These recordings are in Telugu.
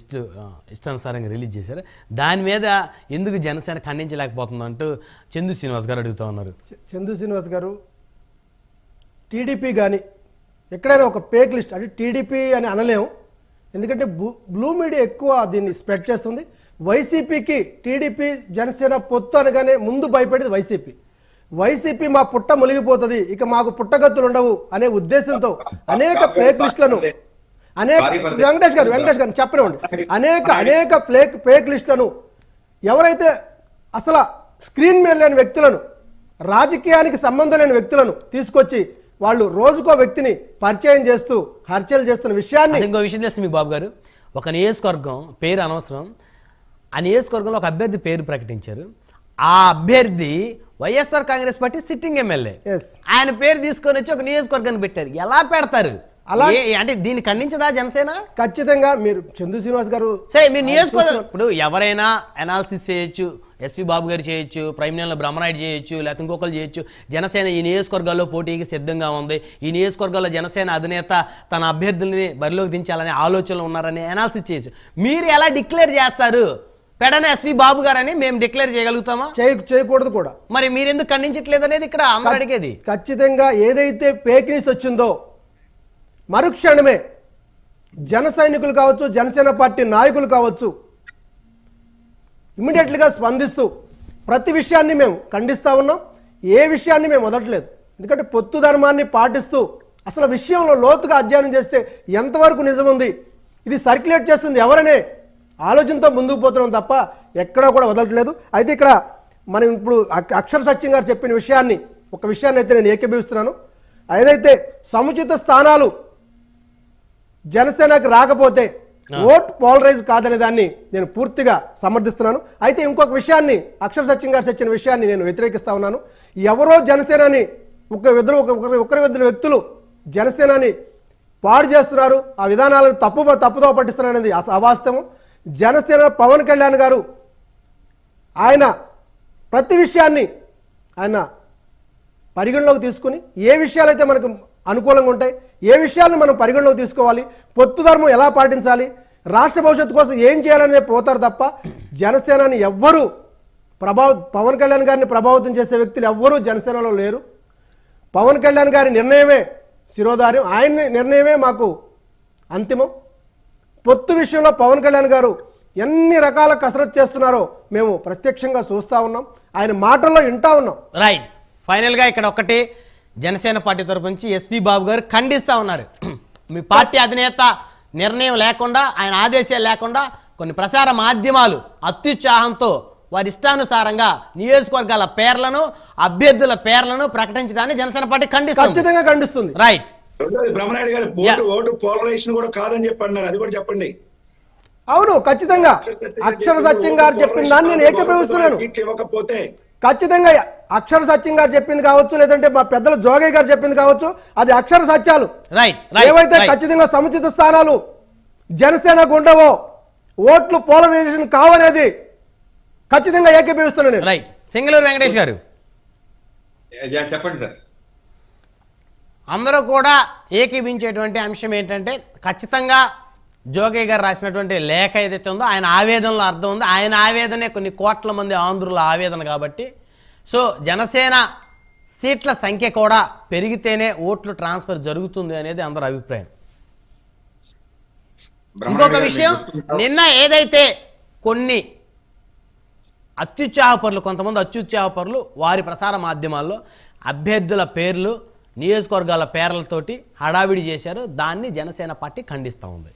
లిస్ట్ ఆ, ఇష్టానుసారంగా రిలీజ్ చేశారు దాని మీద ఎందుకు జనసేన ఖండించలేకపోతుంది అంటూ చందు శ్రీనివాస్ గారు అడుగుతా ఉన్నారు చ- చందు శ్రీనివాస్ గారు టీడీపీ కానీ ఎక్కడైనా ఒక పేక్ లిస్ట్ అంటే టీడీపీ అని అనలేము ఎందుకంటే బ్లూ బ్లూ మీడియా ఎక్కువ దీన్ని స్ప్రెడ్ చేస్తుంది వైసీపీకి టీడీపీ జనసేన పొత్తు అనగానే ముందు భయపడేది వైసీపీ వైసీపీ మా పుట్ట మునిగిపోతుంది ఇక మాకు పుట్టగత్తులు ఉండవు అనే ఉద్దేశంతో అనేక ఫేక్ లిస్టులను అనేక వెంకటేష్ గారు వెంకటేష్ గారు చెప్పనివ్వండి అనేక అనేక ఫ్లేక్ ఫేక్ లిస్టులను ఎవరైతే అసలు స్క్రీన్ మీద లేని వ్యక్తులను రాజకీయానికి సంబంధం లేని వ్యక్తులను తీసుకొచ్చి వాళ్ళు రోజుకో వ్యక్తిని పరిచయం చేస్తూ హర్చలు చేస్తున్న విషయాన్ని అది ఇంకో విషయం తెలుసు మీకు బాబు గారు ఒక నియోజకవర్గం పేరు అనవసరం ఆ నియోజకవర్గంలో ఒక అభ్యర్థి పేరు ప్రకటించారు ఆ అభ్యర్థి YSR Congress party sitting MLA ఎస్ ఆయన పేరు తీసుకొని వచ్చి ఒక నియోజకవర్గాన్ని పెట్టారు ఎలా పెడతారు అలా- ఏ- అంటే దీన్ని ఖండించదా జనసేన ఖచ్చితంగా మీరు చందు శ్రీనివాస్ గారు సరే మీరు నియోజకవర్గం ఇప్పుడు ఎవరైనా అనాలిసిస్ చేయొచ్చు ఎస్వి బాబు గారు చేయొచ్చు ప్రైమ్ నెలలో బ్రహ్మనాయుడు చేయొచ్చు లేకపోతే ఇంకొకరు చేయొచ్చు జనసేన ఈ నియోజకవర్గాల్లో పోటీకి సిద్ధంగా ఉంది ఈ నియోజకవర్గాల్లో జనసేన అధినేత తన అభ్యర్థుల్ని బరిలోకి దించాలనే ఆలోచనలు ఉన్నారని అనాలిసిస్ చేయొచ్చు మీరు ఎలా డిక్లేర్ చేస్తారు పెడన ఎస్వి బాబు గారని మేము డిక్లేర్ చేయగలుగుతామా చేయ చేయకూడదు కూడా మరి మీరెందుకు ఖండించట్లేదు అనేది ఇక్కడ అందరూ అడిగేది ఖచ్చితంగా ఏదైతే ఫేక్ న్యూస్ వచ్చిందో మరుక్షణమే జన సైనికులు కావచ్చు జనసేన పార్టీ నాయకులు కావచ్చు ఇమ్మీడియట్లుగా స్పందిస్తూ ప్రతి విషయాన్ని మేము ఖండిస్తూ ఉన్నాం ఏ విషయాన్ని మేము వదలట్లేదు ఎందుకంటే పొత్తు ధర్మాన్ని పాటిస్తూ అసలు విషయంలో లోతుగా అధ్యయనం చేస్తే ఎంతవరకు నిజం ఉంది ఇది సర్క్యులేట్ చేస్తుంది ఎవరనే ఆలోచనతో ముందుకు పోతున్నాం తప్ప ఎక్కడా కూడా వదలట్లేదు అయితే ఇక్కడ మనం ఇప్పుడు అక్- అక్షర సత్యం గారు చెప్పిన విషయాన్ని ఒక విషయాన్ని అయితే నేను ఏకీభవిస్తున్నాను ఏదైతే సముచిత స్థానాలు జనసేనకు రాకపోతే ఓట్ పోలరైజ్ కాదనే దాన్ని నేను పూర్తిగా సమర్థిస్తున్నాను అయితే ఇంకొక విషయాన్ని అక్షర సత్యం గారు తెచ్చిన విషయాన్ని నేను వ్యతిరేకిస్తా ఉన్నాను ఎవరో జనసేనని ఒక ఇద్దరు ఒక ఒకరి- ఒకరి ఇద్దరు వ్యక్తులు జనసేనని పాడు చేస్తున్నారు ఆ విధానాలను తప్పు తప్పుదో పట్టిస్తున్నారు అనేది అస- అవాస్తవం జనసేన పవన్ కళ్యాణ్ గారు ఆయన ప్రతి విషయాన్ని ఆయన పరిగణలోకి తీసుకుని ఏ విషయాలైతే మనకు అనుకూలంగా ఉంటాయి ఏ విషయాలను మనం పరిగణలోకి తీసుకోవాలి పొత్తు ధర్మం ఎలా పాటించాలి రాష్ట్ర భవిష్యత్తు కోసం ఏం చేయాలనే పోతారు తప్ప జనసేనని ఎవ్వరూ ప్రభావ పవన్ కళ్యాణ్ గారిని ప్రభావితం చేసే వ్యక్తులు ఎవ్వరూ జనసేనలో లేరు పవన్ కళ్యాణ్ గారి నిర్ణయమే శిరోధార్యం ఆయన నిర్ణయమే మాకు అంతిమం పొత్తు విషయంలో పవన్ కళ్యాణ్ గారు ఎన్ని రకాల కసరత్తు చేస్తున్నారో మేము ప్రత్యక్షంగా చూస్తూ ఉన్నాం ఆయన మాటల్లో వింటా ఉన్నాం రైట్ ఫైనల్గా ఇక్కడ ఒకటి జనసేన పార్టీ తరపు నుంచి ఎస్పీ బాబు గారు ఖండిస్తా ఉన్నారు మీ పార్టీ అధినేత నిర్ణయం లేకుండా ఆయన ఆదేశాలు లేకుండా కొన్ని ప్రసార మాధ్యమాలు అత్యుత్సాహంతో వారి ఇష్టానుసారంగా నియోజకవర్గాల పేర్లను అభ్యర్థుల పేర్లను ప్రకటించడాన్ని జనసేన పార్టీ ఖండిస్తుంది ఖచ్చితంగా ఖండిస్తుంది రైట్ రెండోది బ్రహ్మనాయుడు గారు ఓటు ఓటు పోలరైజేషన్ కూడా కాదని చెప్పి అన్నారు అది కూడా చెప్పండి అవును ఖచ్చితంగా అక్షర సత్యం గారు చెప్పిన దాన్ని నేను ఏకీభవిస్తున్నాను సీట్లు ఇవ్వకపోతే ఖచ్చితంగా అక్షర సత్యం గారు చెప్పింది కావచ్చు లేదంటే మా పెద్దల జోగయ్య గారు చెప్పింది కావచ్చు అది అక్షర సత్యాలు రైట్ రైట్ ఏవైతే రైట్. ఖచ్చితంగా సముచిత స్థానాలు జనసేనకు ఉండవో ఓట్లు పోలరైజేషన్ కావనేది ఖచ్చితంగా ఏకీభవిస్తున్నాను నేను రైట్ సింగళూరు వెంకటేష్ గారు యా, చెప్పండి సార్ అందరూ కూడా ఏకీభించేటువంటి అంశం ఏంటంటే ఖచ్చితంగా జోగయ్య గారు రాసినటువంటి లేఖ ఏదైతే ఉందో ఆయన ఆవేదనలో అర్థం ఉంది ఆయన ఆవేదనే కొన్ని కోట్ల మంది ఆంధ్రుల ఆవేదన కాబట్టి సో జనసేన సీట్ల సంఖ్య కూడా పెరిగితేనే ఓట్లు ట్రాన్స్ఫర్ జరుగుతుంది అనేది అందరి అభిప్రాయం బ్రహ్మనాయుడు ఇంకొక గారు విషయం మీకు గుర్తుందా? నిన్న ఏదైతే కొన్ని అత్యుత్సాహపరులు కొంతమంది అత్యుత్సాహపరులు వారి ప్రసార మాధ్యమాల్లో అభ్యర్థుల పేర్లు నియోజకవర్గాల పేర్లతోటి హడావిడి చేశారు దాన్ని జనసేన పార్టీ ఖండిస్తూ ఉంది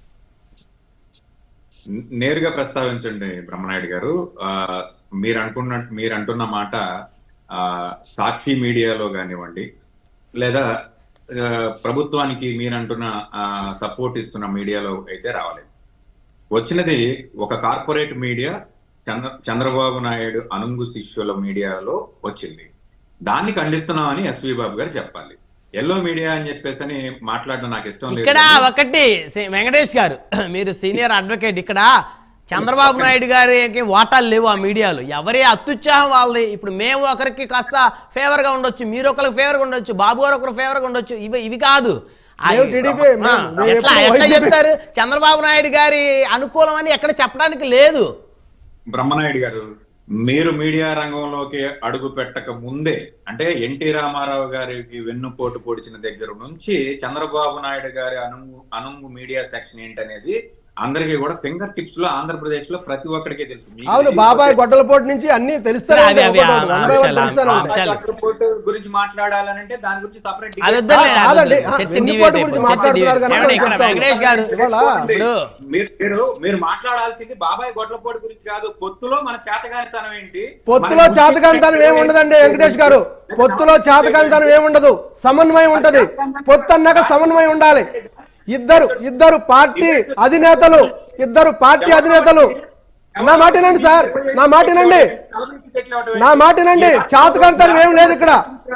నేరుగా ప్రస్తావించండి బ్రహ్మనాయుడు గారు ఆ, మీరు అనుకున్న మీరు అంటున్న మాట ఆ, సాక్షి మీడియాలో కానివ్వండి లేదా ఆ, ప్రభుత్వానికి మీరు అంటున్న సపోర్ట్ ఇస్తున్న మీడియాలో అయితే రావలేదు వచ్చినది ఒక కార్పొరేట్ మీడియా చంద్ర చంద్రబాబు నాయుడు అనుంగు శిష్యుల మీడియాలో వచ్చింది దాన్ని ఖండిస్తున్నామని ఎస్వి బాబు గారు చెప్పాలి ఎల్లో మీడియా అని చెప్పేసి అని మాట్లాడడం నాకు ఇష్టం లేదు ఇక్కడ ఒకటి సి- వెంకటేష్ గారు మీరు సీనియర్ అడ్వకేట్ ఇక్కడ చంద్రబాబు నాయుడు గారికి వాటాలు లేవు ఆ మీడియాలో ఎవరి అత్యుత్సాహం వాళ్ళది ఇప్పుడు మేము ఒకరికి కాస్త ఫేవర్గా ఉండొచ్చు మీరు ఒకరికి ఫేవర్గా ఉండొచ్చు బాబు గారు ఒకరు ఫేవర్గా ఉండొచ్చు ఇవి ఇవి కాదు ఆ, మేము టీడీపీ, ఆ, మేము- మేము ఎట్లా ఎప్పుడు ఎట్లా వైసీపీ. చెప్తారు చంద్రబాబు నాయుడు గారి అనుకూలం అని ఎక్కడ చెప్పడానికి లేదు బ్రహ్మనాయుడు గారు మీరు మీడియా రంగంలోకి అడుగు పెట్టక ముందే అంటే ఎన్టీ రామారావు గారికి వెన్నుపోటు పొడిచిన దగ్గర నుంచి చంద్రబాబు నాయుడు గారి అనుంగు అనుంగు మీడియా సెక్షన్ ఏంటనేది అందరికీ కూడా ఫింగర్ టిప్స్ లో ఆంధ్రప్రదేశ్ లో ప్రతి ఒక్కడికి తెలుసు మీకు అవును తెలియకపోతే- బాబాయ్ గొడ్డలపోటు నుంచి అన్ని తెలుస్తూనే అవి- ఉంటాయి అవి ఒకటొకటి. ఆ one by one అంశాలు, తెలుస్తూనే ఆ ఉంటాయి. అంశాలు. రిపోర్ట్ గురించి మాట్లాడాలంటే దాని గురించి సపరేట్ అది వద్దులే, అది కాదండి, వద్దులే. ఆ, చర్చ వెన్నుపోటు deviate గురించి అయిపోతుంది. మాట్లాడుతున్నారు చర్చ కనుక deviate. నేను ఇక్కడ చెప్తాను. వెంకటేష్ గారు ఇవాళ చూడండి, ఇప్పుడు మీరు మీరు మీరు మాట్లాడాల్సింది బాబాయ్ గొడ్లపోటు గురించి కాదు పొత్తులో మన చేతగానితనం ఏంటి పొత్తులో మన చాతకాంతనం ఏముండదండి వెంకటేష్ గారు పొత్తులో చాతకాంతనం ఏముండదు సమన్వయం ఉంటది పొత్తు అన్నాక సమన్వయం ఉండాలి ఇద్దరు ఇద్దరు పార్టీ అధినేతలు ఇద్దరు పార్టీ అధినేతలు నా మాట వినండి సార్ నా మాట వినండి నా మాట వినండి చాతకాంతనం ఏం లేదు ఇక్కడ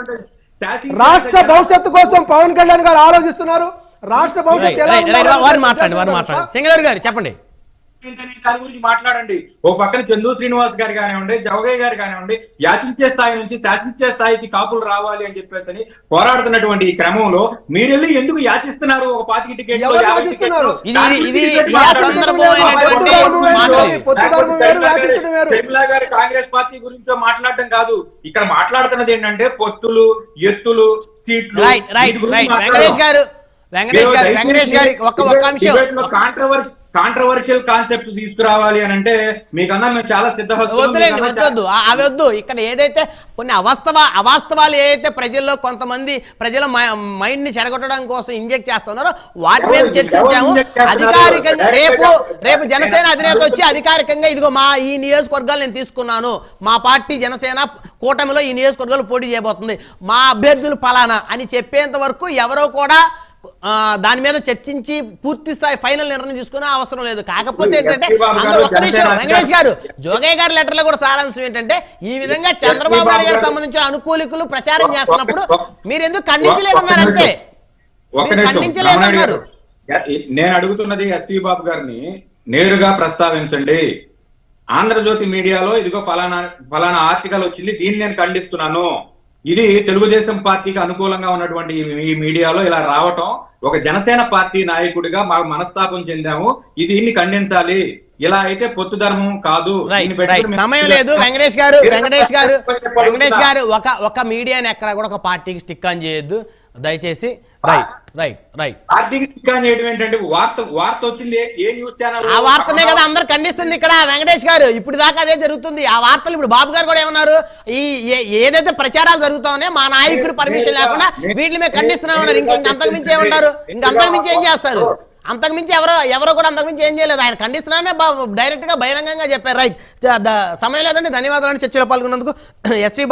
రాష్ట్ర భవిష్యత్తు కోసం పవన్ కళ్యాణ్ గారు ఆలోచిస్తున్నారు రాష్ట్ర భవిష్యత్తు ఎలా రైట్, రైట్, ఉండాలో వారు మాట్లాడండి వారు మాట్లాడండి సింగర్ గారు చెప్పండి ఏంటని దాని గురించి మాట్లాడండి ఓ పక్కన చందు శ్రీనివాస్ గారు కానివ్వండి జవగయ్య గారు కానివ్వండి యాచించే స్థాయి నుంచి శాసించే స్థాయికి కాపులు రావాలి అని చెప్పేసి అని పోరాడుతున్నటువంటి ఈ క్రమంలో మీరెళ్ళి ఎందుకు యాచిస్తున్నారు ఒక పాతికి టికెట్ ఎవరు యాచిస్తున్నారు? ఇది- ఇది- ఇది ఈ అసందర్భమైనటువంటి మాటలు. పొత్తు ధర్మం వేరు, యాచించడం వేరు. శర్మిలా గారి కాంగ్రెస్ పార్టీ గురించో మాట్లాడటం కాదు ఇక్కడ మాట్లాడుతున్నది ఏంటంటే పొత్తులు ఎత్తులు సీట్లు రైట్ రైట్ రైట్ వెంకటేష్ గారు వెంకటేష్ గారు వెంకటేష్ గారి ఒక్క ఒక్క అంశం కాంట్రవర్షి కాంట్రవర్షియల్ కాన్సెప్ట్స్ తీసుకురావాలి అని అంటే మీకన్నా మేము చాలా సిద్ధహస్తులం వద్దులేండి మీకన్నా వద్దొద్దు ఆ- అవి వద్దు ఇక్కడ ఏదైతే కొన్ని అవాస్తవ అవాస్తవాలు ఏదైతే ప్రజల్లో కొంతమంది ప్రజల మైండ్ ని చెడగొట్టడం కోసం ఇంజెక్ట్ చేస్తున్నారో వాటి మీద ఎవరు- చర్చించాము ఎవరు inject చేస్తున్నారు? అధికారికంగా Direct రేపు గా- రేపు జనసేన అధినేత వచ్చి అధికారికంగా ఇదిగో మా ఈ నియోజకవర్గాలు నేను తీసుకున్నాను మా పార్టీ జనసేన కూటమిలో ఈ నియోజకవర్గాలు పోటీ చేయబోతుంది మా అభ్యర్థులు ఫలానా అని చెప్పేంత వరకు ఎవరో కూడా ఆ, దాని మీద చర్చించి పూర్తి స్థాయి ఫైనల్ నిర్ణయం తీసుకునే అవసరం లేదు కాకపోతే ఏంటంటే ఎస్పీ బాబు అందరూ గారు, ఒక్క నిమిషం జనసేన వెంకటేష్ గారు జోగయ్య గారి లెటర్ లో కూడా సారాంశం ఏంటంటే ఈ విధంగా చంద్రబాబు బాబు నాయుడు గారికి గారు- సంబంధించిన అనుకూలికులు ప్రచారం ఒక్క- చేస్తున్నప్పుడు ఒక్క- మీరు ఎందుకు ఖండించలేదన్నారు ఒక్క అంతే ఒక్క మీరు నిమిషం ఖండించలేదన్నారు. రామారాయుడు గారు, నేను అడుగుతున్నది ఎస్పీ బాబు గారిని నేరుగా ప్రస్తావించండి ఆంధ్రజ్యోతి మీడియాలో ఇదిగో ఫలానా ఫలానా ఆర్టికల్ వచ్చింది దీన్ని నేను ఖండిస్తున్నాను ఇది తెలుగుదేశం పార్టీకి అనుకూలంగా ఉన్నటువంటి ఈ- ఈ మీడియాలో ఇలా రావటం ఒక జనసేన పార్టీ నాయకుడిగా మా మనస్తాపం చెందాము ఇది దీన్ని ఖండించాలి ఇలా అయితే పొత్తు ధర్మం కాదు రైట్ దీన్ని పెట్టుకుని రైట్ మేము- సమయం లేదు వెంకటేష్ గారు మీరు వెంకటేష్ గారు చెప్పండి, వెంకటేష్ గారు ఒక ఒక మీడియాని ఎక్కడ కూడా ఒక పార్టీకి స్టిక్ ఆన్ చేయొద్దు దయచేసి రైట్ రైట్ రైట్ పార్టీకి టిక్కా చేయడం ఏంటంటే వార్త వార్త వచ్చింది ఏ- ఏ న్యూస్ ఛానల్ ఆ వార్తనే కదా అందరు ఖండిస్తుంది ఇక్కడ వెంకటేష్ గారు ఇప్పుడు దాకా అదే జరుగుతుంది ఆ వార్తలు ఇప్పుడు బాబు గారు కూడా ఏమన్నారు ఈ ఏ- ఏదైతే ప్రచారాలు జరుగుతామనే మా నాయకుడు పర్మిషన్ లేకుండా వీటిని మేము ఖండిస్తున్నామన్నారు ఇంక ఇంక అంతకు మించి ఏమంటారు ఇంక అంతకు మించి ఏం చేస్తారు అంతకు మించి ఎవరో ఎవరో కూడా అంతకు మించి ఏం చేయలేదు ఆయన ఖండిస్తున్నారనే డైరెక్ట్ గా బహిరంగంగా చెప్పారు రైట్ సమయం లేదండి ధన్యవాదాలు చర్చలో పాల్గొన్నందుకు ఎస్వి